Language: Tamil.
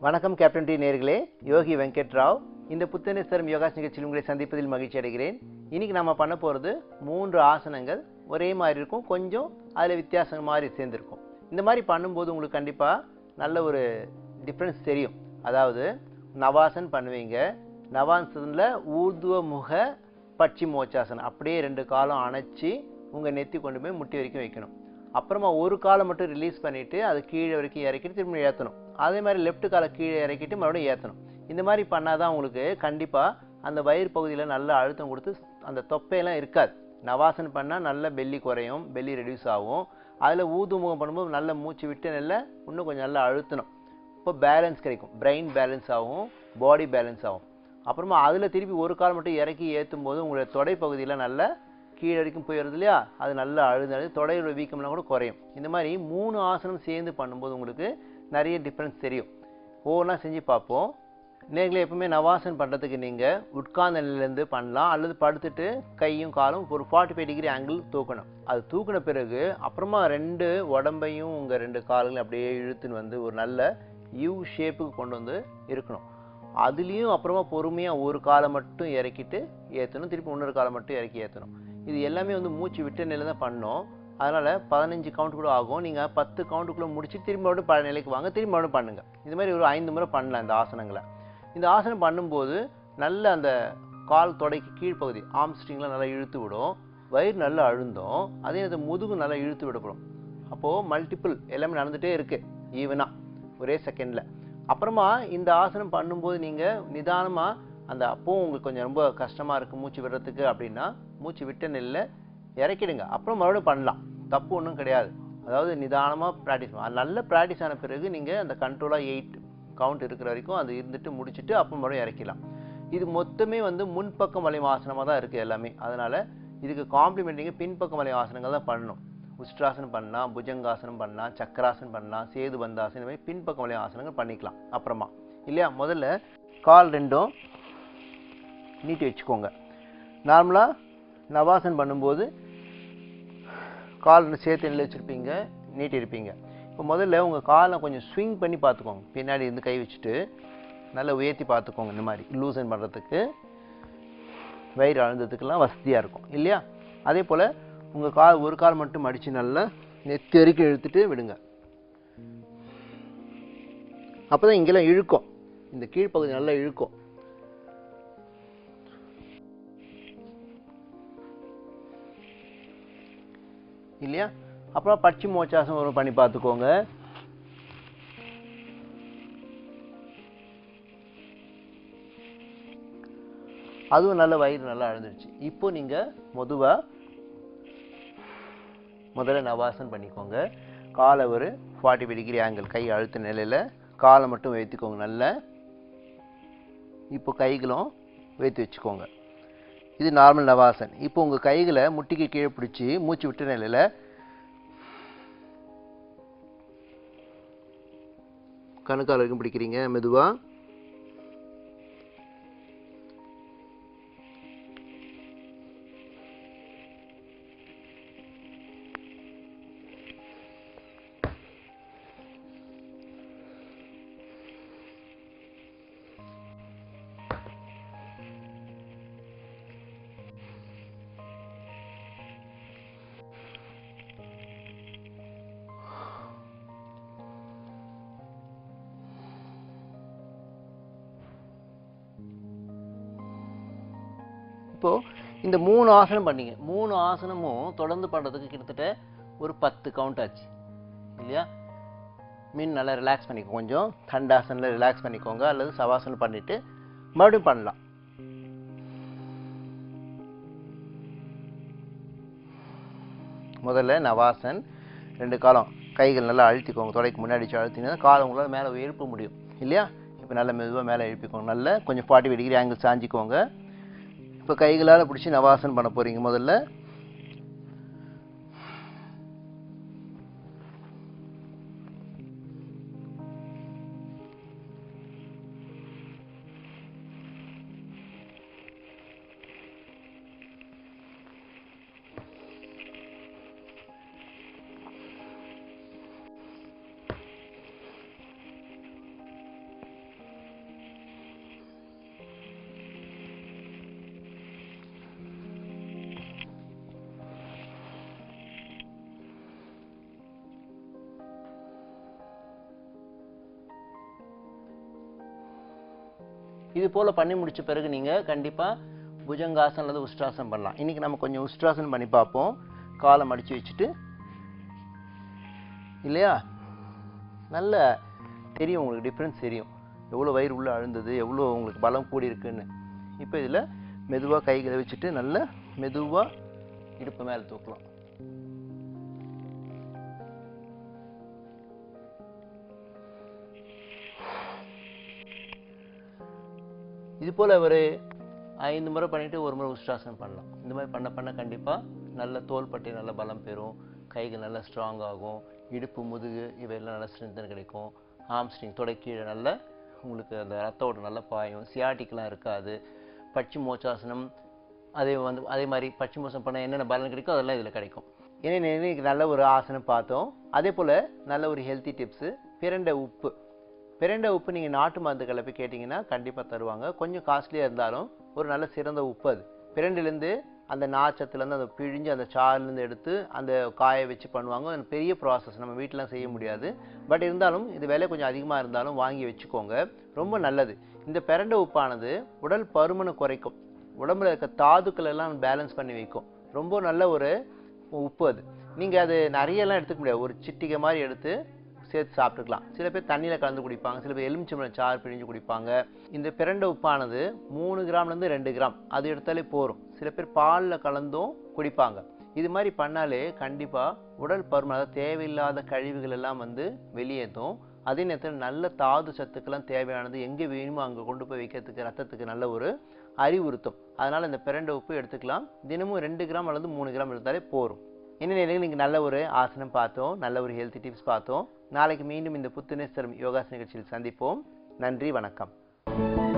வணக்கம் கேப்டன் டி நேர்களே யோகி வெங்கட் ராவ் இந்த புத்தனேஸ்வரம் யோகாஸ் நிகழ்ச்சியில் உங்களை சந்திப்பதில் மகிழ்ச்சி அடைகிறேன் இன்னைக்கு நம்ம பண்ண போகிறது மூன்று ஆசனங்கள் ஒரே மாதிரி இருக்கும் கொஞ்சம் அதில் வித்தியாசம் மாதிரி சேர்ந்துருக்கும் இந்த மாதிரி பண்ணும்போது உங்களுக்கு கண்டிப்பாக நல்ல ஒரு டிஃப்ரென்ஸ் தெரியும் அதாவது நவாசன் பண்ணுவீங்க நவாசனில் ஊர்துவ முக பட்சி மோச்சாசனம் அப்படியே ரெண்டு காலம் அணைச்சி உங்கள் நெத்தி கொண்டு போய் முட்டி வரைக்கும் வைக்கணும் அப்புறமா ஒரு காலை மட்டும் ரிலீஸ் பண்ணிவிட்டு அது கீழே வரைக்கும் இறக்கிட்டு திரும்ப ஏற்றணும் அதே மாதிரி லெஃப்ட் காலை கீழே இறக்கிட்டு மறுபடியும் ஏற்றணும் இந்த மாதிரி பண்ணால் தான் உங்களுக்கு கண்டிப்பாக அந்த வயிறு பகுதியில் நல்ல அழுத்தம் கொடுத்து அந்த தொப்பையெல்லாம் இருக்காது நவாசன் பண்ணால் நல்ல பெல்லி குறையும் பெல்லி ரெடியூஸ் ஆகும் அதில் ஊதுமுகம் பண்ணும்போது நல்ல மூச்சு விட்டு நல்ல இன்னும் கொஞ்சம் நல்லா அழுத்தணும் இப்போ பேலன்ஸ் கிடைக்கும் பிரெயின் பேலன்ஸ் ஆகும் பாடி பேலன்ஸ் ஆகும் அப்புறமா அதில் திருப்பி ஒரு கால் மட்டும் இறக்கி ஏற்றும் போது உங்களுடைய தொடை பகுதியில் நல்ல கீழே வரைக்கும் போயிடுது இல்லையா அது நல்லா அழுது தொடையோட வீக்கம்லாம் கூட குறையும் இந்த மாதிரி மூணு ஆசனம் சேர்ந்து பண்ணும்போது உங்களுக்கு நிறைய டிஃப்ரென்ஸ் தெரியும் ஒவ்வொன்றா செஞ்சு பார்ப்போம் நேர்களே எப்பவுமே நவாசன் பண்ணுறதுக்கு நீங்கள் உட்கார்ந்த நிலையிலேருந்து பண்ணலாம் அல்லது படுத்துட்டு கையும் காலும் ஒரு ஃபார்ட்டி ஃபைவ் டிகிரி ஆங்கிள் தூக்கணும் அது தூக்கின பிறகு அப்புறமா ரெண்டு உடம்பையும் உங்கள் ரெண்டு கால்களையும் அப்படியே இழுத்துன்னு வந்து ஒரு நல்ல யூ ஷேப்புக்கு கொண்டு வந்து இருக்கணும் அதுலேயும் அப்புறமா பொறுமையாக ஒரு காலை மட்டும் இறக்கிட்டு ஏற்றணும் திருப்பி இன்னொரு காலை மட்டும் இறக்கி ஏற்றணும் இது எல்லாமே வந்து மூச்சு விட்ட நிலை தான் பண்ணோம் அதனால் பதினஞ்சு கவுண்ட் கூட ஆகும் நீங்கள் பத்து கவுண்ட்டுக்குள்ளே முடிச்சு திரும்ப மறுபடியும் பழைய நிலைக்கு வாங்க திரும்ப மறுபடியும் பண்ணுங்கள் இது மாதிரி ஒரு ஐந்து முறை பண்ணலாம் இந்த ஆசனங்களை இந்த ஆசனம் பண்ணும்போது நல்ல அந்த கால் தொடைக்கு கீழ்ப்பகுதி ஆர்ம் ஸ்ட்ரிங்லாம் நல்லா இழுத்து விடும் வயிறு நல்லா அழுந்தோம் அதே நேரத்தில் முதுகு நல்லா இழுத்து விடப்படும் அப்போது மல்டிபிள் எல்லாமே நடந்துகிட்டே இருக்குது ஈவனாக ஒரே செகண்டில் அப்புறமா இந்த ஆசனம் பண்ணும்போது நீங்கள் நிதானமாக அந்த அப்போவும் உங்களுக்கு கொஞ்சம் ரொம்ப கஷ்டமாக இருக்குது மூச்சு விடுறதுக்கு அப்படின்னா மூச்சு விட்ட நெல்ல இறக்கிடுங்க அப்புறம் மறுபடியும் பண்ணலாம் தப்பு ஒன்றும் கிடையாது அதாவது நிதானமாக ப்ராக்டிஸ் பண்ணலாம் நல்ல ப்ராக்டிஸ் ஆன பிறகு நீங்கள் அந்த கண்ட்ரோலாக எயிட் கவுண்ட் இருக்கிற வரைக்கும் அது இருந்துட்டு முடிச்சுட்டு அப்போ மறுபடியும் இறக்கலாம் இது மொத்தமே வந்து முன்பக்கம் வளையும் ஆசனமாக தான் இருக்குது எல்லாமே அதனால் இதுக்கு காம்ப்ளிமெண்டிங்க பின்பக்கம் வளையும் ஆசனங்கள் தான் பண்ணணும் உஷ்டாசனம் பண்ணலாம் புஜங்காசனம் பண்ணலாம் சக்கராசனம் பண்ணலாம் சேது பந்தாசனம் இந்த மாதிரி பின்பக்கம் வளையும் ஆசனங்கள் பண்ணிக்கலாம் அப்புறமா இல்லையா முதல்ல கால் ரெண்டும் நீட்டி வச்சுக்கோங்க நார்மலாக நவாசன் பண்ணும்போது கால் சேர்த்து நிலை வச்சுருப்பீங்க நீட்டி இருப்பீங்க இப்போ முதல்ல உங்கள் காலை கொஞ்சம் ஸ்விங் பண்ணி பார்த்துக்கோங்க பின்னாடி இருந்து கை வச்சுட்டு நல்லா உயர்த்தி பார்த்துக்கோங்க இந்த மாதிரி லூசன் பண்ணுறதுக்கு வயிறு அழுந்ததுக்கெல்லாம் வசதியாக இருக்கும் இல்லையா அதே போல் உங்கள் கால் ஒரு கால் மட்டும் மடித்து நல்லா நெத்தி வரைக்கும் இழுத்துட்டு விடுங்க அப்போ தான் இங்கெல்லாம் இழுக்கும் இந்த கீழ்ப்பகுதி நல்லா இழுக்கும் இல்லையா அப்புறம் பட்சி மோச்சாசம் ஒரு பண்ணி பார்த்துக்கோங்க அதுவும் நல்ல வயிறு நல்லா அழுந்துருச்சு இப்போ நீங்கள் மொதுவாக முதல்ல நவாசன் பண்ணிக்கோங்க காலை ஒரு ஃபார்ட்டி ஃபைவ் டிகிரி ஆங்கிள் கை அழுத்த நிலையில் காலை மட்டும் வைத்துக்கோங்க நல்லா இப்போ கைகளும் வைத்து வச்சுக்கோங்க இது நார்மல் நவாசன் இப்போ உங்கள் கைகளை முட்டிக்கு கீழே பிடிச்சி மூச்சு விட்ட நிலையில் கணுக்கால் வரைக்கும் பிடிக்கிறீங்க மெதுவாக இப்போது இந்த மூணு ஆசனம் பண்ணீங்க மூணு ஆசனமும் தொடர்ந்து பண்ணுறதுக்கு கிட்டத்தட்ட ஒரு பத்து கவுண்ட் ஆச்சு இல்லையா மீன் நல்லா ரிலாக்ஸ் பண்ணிக்கோ கொஞ்சம் தண்டாசனில் ரிலாக்ஸ் பண்ணிக்கோங்க அல்லது சவாசனம் பண்ணிவிட்டு மறுபடியும் பண்ணலாம் முதல்ல நவாசன் ரெண்டு காலம் கைகள் நல்லா அழுத்திக்கோங்க தொடைக்கு முன்னாடி வச்சு அழுத்திங்கன்னா காலம் உங்களால் மேலே எழுப்ப முடியும் இல்லையா இப்போ நல்லா மெதுவாக மேலே எழுப்பிக்கோங்க நல்லா கொஞ்சம் ஃபார்ட்டி ஃபைவ் டிகிரி ஆங்கிள் சாஞ்சிக்கோங்க இப்போ கைகளால் பிடிச்சி நவாசன் பண்ண போகிறீங்க முதல்ல இது போல் பண்ணி முடிச்ச பிறகு நீங்கள் கண்டிப்பாக புஜங்காசனம் அல்லது உஷ்டாசனம் பண்ணலாம் இன்றைக்கி நம்ம கொஞ்சம் உஷ்டாசனம் பண்ணி பார்ப்போம் காலை மடித்து வச்சுட்டு இல்லையா நல்ல தெரியும் உங்களுக்கு டிஃப்ரென்ஸ் தெரியும் எவ்வளோ வயிறு உள்ளே அழுந்தது எவ்வளோ உங்களுக்கு பலம் கூடி இருக்குன்னு இப்போ இதில் மெதுவாக கைகளை வச்சுட்டு நல்ல மெதுவாக இடுப்பு மேலே தூக்கலாம் இது போல் ஒரு ஐந்து முறை பண்ணிவிட்டு ஒரு முறை உஷ்டாசனம் பண்ணலாம் இந்த மாதிரி பண்ண பண்ண கண்டிப்பாக நல்ல தோள்பட்டை நல்ல பலம் பெறும் கைகள் நல்லா ஸ்ட்ராங் ஆகும் இடுப்பு முதுகு இவையெல்லாம் நல்ல ஸ்ட்ரென்த்தன் கிடைக்கும் ஆம்ஸ்ட்ரிங் தொடக்கீழே நல்ல உங்களுக்கு அந்த ரத்த ஓட்டம் நல்லா பாயும் சியாட்டிக்கெலாம் இருக்காது பச்சி மோச்சாசனம் அதே வந்து அதே மாதிரி பச்சி மோசம் பண்ண என்னென்ன பலன் கிடைக்கும் அதெல்லாம் இதில் கிடைக்கும் ஏன்னா இன்னைக்கு நல்ல ஒரு ஆசனம் பார்த்தோம் அதே போல் நல்ல ஒரு ஹெல்த்தி டிப்ஸு பிரண்ட உப்பு பிரண்ட உப்பு நீங்கள் நாட்டு மருந்து கலப்பி கேட்டிங்கன்னா கண்டிப்பாக தருவாங்க கொஞ்சம் காஸ்ட்லியாக இருந்தாலும் ஒரு நல்ல சிறந்த உப்பு அது பிரண்டிலேருந்து அந்த நாச்சத்துலேருந்து அந்த பிழிஞ்சு அந்த சாறுலேருந்து எடுத்து அந்த காய வச்சு பண்ணுவாங்க அது பெரிய ப்ராசஸ் நம்ம வீட்டிலாம் செய்ய முடியாது பட் இருந்தாலும் இது விலை கொஞ்சம் அதிகமாக இருந்தாலும் வாங்கி வச்சுக்கோங்க ரொம்ப நல்லது இந்த பிரண்ட உப்பானது உடல் பருமனை குறைக்கும் உடம்புல இருக்க தாதுக்கள் எல்லாம் பேலன்ஸ் பண்ணி வைக்கும் ரொம்ப நல்ல ஒரு உப்பு அது நீங்கள் அது நிறையெல்லாம் எடுத்துக்க முடியாது ஒரு சிட்டிகை மாதிரி எடுத்து சேர்த்து சாப்பிட்டுக்கலாம் சில பேர் தண்ணியில் கலந்து குடிப்பாங்க சில பேர் எலுமிச்சம்பழம் சாறு பிழிஞ்சு குடிப்பாங்க இந்த பிரண்ட உப்பானது மூணு கிராம்லேருந்து ரெண்டு கிராம் அது எடுத்தாலே போதும் சில பேர் பாலில் கலந்தும் குடிப்பாங்க இது மாதிரி பண்ணாலே கண்டிப்பாக உடல் பருமன் அதாவது தேவையில்லாத கழிவுகள் எல்லாம் வந்து வெளியேற்றும் அதே நேரத்தில் நல்ல தாது சத்துக்கெல்லாம் தேவையானது எங்கே வேணுமோ அங்கே கொண்டு போய் வைக்கிறதுக்கு ரத்தத்துக்கு நல்ல ஒரு அறிவுறுத்தும் அதனால் இந்த பிரண்ட உப்பு எடுத்துக்கலாம் தினமும் ரெண்டு கிராம் அல்லது மூணு கிராம் எடுத்தாலே போதும் என்ன நிலையில் நீங்கள் நல்ல ஒரு ஆசனம் பார்த்தோம் நல்ல ஒரு ஹெல்த்தி டிப்ஸ் பார்த்தோம் நாளைக்கு மீண்டும் இந்த புத்துணர்ச்சி தரும் யோகாசன நிகழ்ச்சியில் சந்திப்போம் நன்றி வணக்கம்